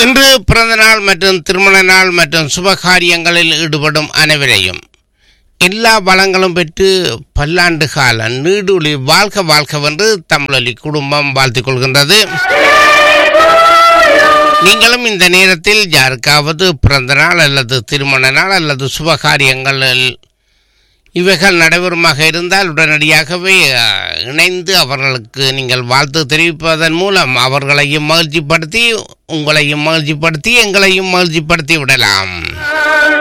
இன்று பிறந்த நாள் மற்றும் திருமண நாள் மற்றும் சுபகாரியங்களில் ஈடுபடும் அனைவரையும் எல்லா வளங்களும் பெற்று பல்லாண்டு கால நீடுழி வாழ்க வாழ்கவென்று தமிழொலி குடும்பம் வாழ்த்திக் கொள்கின்றது நீங்களும் இந்த நேரத்தில் யாருக்காவது பிறந்த நாள் அல்லது திருமண நாள் அல்லது சுபகாரியங்களில் இவைகள் நடைபெறுமாக இருந்தால் உடனடியாகவே அஹ், இணைந்து அவர்களுக்கு நீங்கள் வாழ்த்து தெரிவிப்பதன் மூலம் அவர்களையும் மகிழ்ச்சிப்படுத்தி உங்களையும் மகிழ்ச்சிப்படுத்தி எங்களையும் மகிழ்ச்சிப்படுத்தி விடலாம்